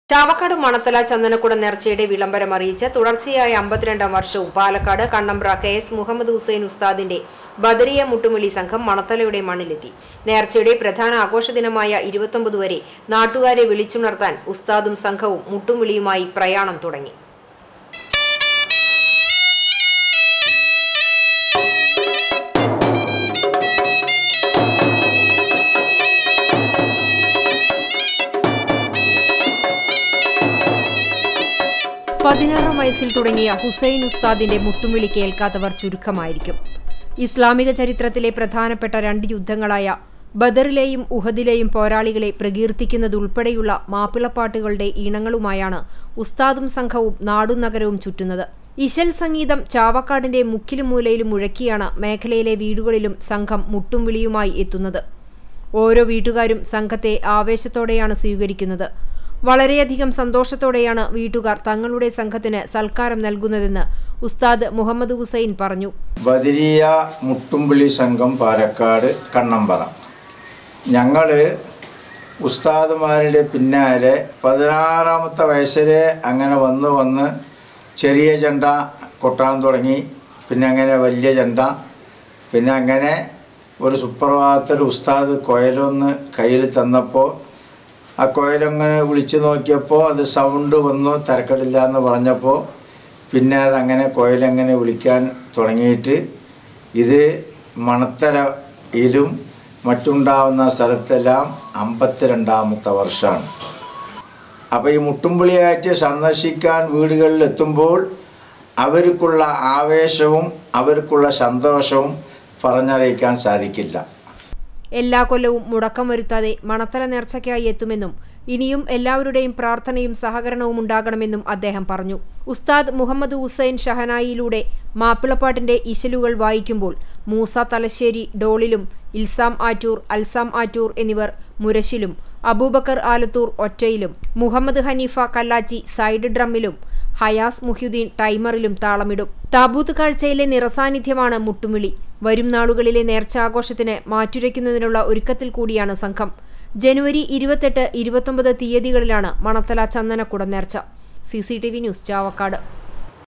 ചാവക്കാട് മണത്തല ചന്ദനക്കുട നേർച്ചയുടെ വിളംബരം അറിയിച്ച് തുടർച്ചയായ അമ്പത്തിരണ്ടാം വർഷവും പാലക്കാട് കണ്ണമ്പ്ര കെ എസ് മുഹമ്മദ് ഹുസൈൻ ഉസ്താദിന്റെ ബദരിയ മുട്ടുമിളി സംഘം മണത്തലയുടെ മണ്ണിലെത്തി നേർച്ചയുടെ പ്രധാന ആഘോഷ ദിനമായ ഇരുപത്തൊമ്പത് വരെ നാട്ടുകാരെ വിളിച്ചുണർത്താൻ ഉസ്താദും സംഘവും മുട്ടുമിളിയുമായി പ്രയാണം തുടങ്ങി പതിനാറാം വയസ്സിൽ തുടങ്ങിയ ഹുസൈൻ ഉസ്താദിന്റെ മുട്ടുമിളി കേൾക്കാത്തവർ ചുരുക്കമായിരിക്കും ഇസ്ലാമിക ചരിത്രത്തിലെ പ്രധാനപ്പെട്ട രണ്ട് യുദ്ധങ്ങളായ ബദറിലെയും ഉഹദിലെയും പോരാളികളെ പ്രകീർത്തിക്കുന്നതുൾപ്പെടെയുള്ള മാപ്പിളപ്പാട്ടുകളുടെ ഈണങ്ങളുമായാണ് ഉസ്താദും സംഘവും നാടും നഗരവും ചുറ്റുന്നത് ഇശൽ സംഗീതം ചാവക്കാടിന്റെ മുക്കിലും മൂലയിലും മുഴക്കിയാണ് മേഖലയിലെ വീടുകളിലും സംഘം മുട്ടും വിളിയുമായി എത്തുന്നത് ഓരോ വീട്ടുകാരും സംഘത്തെ ആവേശത്തോടെയാണ് സ്വീകരിക്കുന്നത് വളരെയധികം സന്തോഷത്തോടെയാണ് വീട്ടുകാർ തങ്ങളുടെ സംഘത്തിന് സൽക്കാരം നൽകുന്നതെന്ന് ഉസ്താദ് മുഹമ്മദ് ഹുസൈൻ പറഞ്ഞു ബദിരിയ മുട്ടുംപുള്ളി സംഘം പാലക്കാട് കണ്ണമ്പറ ഞങ്ങൾ ഉസ്താദുമാരുടെ പിന്നാലെ പതിനാറാമത്തെ വയസ്സിലെ അങ്ങനെ വന്ന് വന്ന് ചെറിയ ചെണ്ട കൊട്ടാൻ തുടങ്ങി പിന്നെ അങ്ങനെ വലിയ ചെണ്ട പിന്നെ അങ്ങനെ ഒരു സുപ്രഭാതത്തിൽ ഉസ്താദ് കൊയലൊന്ന് കയ്യിൽ തന്നപ്പോൾ ആ കോയിലങ്ങനെ വിളിച്ചു നോക്കിയപ്പോൾ അത് സൗണ്ട് വന്നു തിരക്കടില്ല എന്ന് പറഞ്ഞപ്പോൾ പിന്നെ അതങ്ങനെ കോയിലങ്ങനെ വിളിക്കാൻ തുടങ്ങിയിട്ട് ഇത് മണത്തലയിലും മറ്റുണ്ടാവുന്ന സ്ഥലത്തെല്ലാം അമ്പത്തിരണ്ടാമത്തെ വർഷമാണ് അപ്പോൾ ഈ മുട്ടുംപുളിയായിട്ട് സന്ദർശിക്കാൻ വീടുകളിൽ എത്തുമ്പോൾ അവർക്കുള്ള ആവേശവും അവർക്കുള്ള സന്തോഷവും പറഞ്ഞറിയിക്കാൻ സാധിക്കില്ല എല്ലാ കൊല്ലവും മുടക്കം വരുത്താതെ മണത്തല നേർച്ചയ്ക്കായി എത്തുമെന്നും ഇനിയും എല്ലാവരുടെയും പ്രാർത്ഥനയും സഹകരണവും ഉണ്ടാകണമെന്നും അദ്ദേഹം പറഞ്ഞു ഉസ്താദ് മുഹമ്മദ് ഹുസൈൻ ഷഹനായിലൂടെ മാപ്പിളപ്പാട്ടിന്റെ ഇശലുകൾ വായിക്കുമ്പോൾ മൂസ തലശ്ശേരി ഡോളിലും ഇൽസാം ആറ്റൂർ അൽസാം ആറ്റൂർ എന്നിവർ മുരശിലും അബൂബക്കർ ആലത്തൂർ ഒറ്റയിലും മുഹമ്മദ് ഹനീഫ കല്ലാച്ചി സൈഡ് ഡ്രമ്മിലും ഹയാസ് മുഹ്യുദ്ദീൻ ടൈമറിലും താളമിടും താബൂത്ത് കാഴ്ചയിലെ നിറസാന്നിധ്യമാണ് മുട്ടുമിളി വരും നാളുകളിലെ നേർച്ചാഘോഷത്തിന് മാറ്റുരയ്ക്കുന്നതിനുള്ള ഒരുക്കത്തിൽ കൂടിയാണ് സംഘം ജനുവരി ഇരുപത്തെട്ട് ഇരുപത്തൊമ്പത് തീയതികളിലാണ് മണത്തല ചന്ദനക്കുട നേർച്ച C C T V news Chavakkad